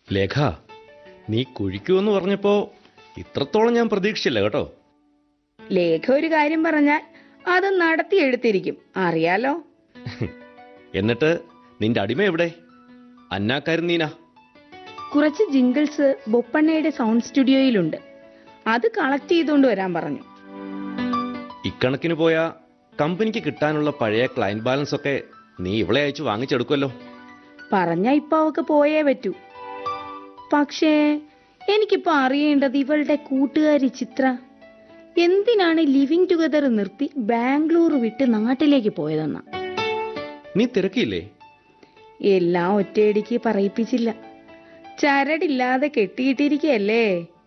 ലേഖ നീ കുഴിക്കുമെന്ന് പറഞ്ഞപ്പോ ഇത്രത്തോളം ഞാൻ പ്രതീക്ഷിച്ചില്ല കേട്ടോ ലേഖ ഒരു കാര്യം പറഞ്ഞാൽ അത് നടത്തിയെടുത്തിരിക്കും അറിയാലോ എന്നിട്ട് നിന്റെ അടിമ എവിടെ അന്നാക്കാരൻ കുറച്ച് ജിങ്കിൾസ് ബൊപ്പണ്ണയുടെ സൗണ്ട് സ്റ്റുഡിയോയിലുണ്ട് അത് കളക്ട് ചെയ്തുകൊണ്ട് വരാൻ പറഞ്ഞു ഇക്കണക്കിന് പോയ കമ്പനിക്ക് കിട്ടാനുള്ള പഴയ ക്ലയന്റ് ബാലൻസ് ഒക്കെ നീ ഇവളെ അയച്ചു വാങ്ങിച്ചെടുക്കുമല്ലോ പറഞ്ഞ ഇപ്പൊ അവക്ക് പോയേ പറ്റൂ പക്ഷേ എനിക്കിപ്പോ അറിയേണ്ടത് ഇവളുടെ കൂട്ടുകാരി ചിത്ര എന്തിനാണ് ലിവിങ് ടുഗദർ നിർത്തി ബാംഗ്ലൂർ വിട്ട് നാട്ടിലേക്ക് പോയതെന്ന നീ തിരക്കിയില്ലേ എല്ലാം ഒറ്റയടിക്ക് പറയിപ്പിച്ചില്ല ചരടില്ലാതെ കെട്ടിയിട്ടിരിക്കയല്ലേ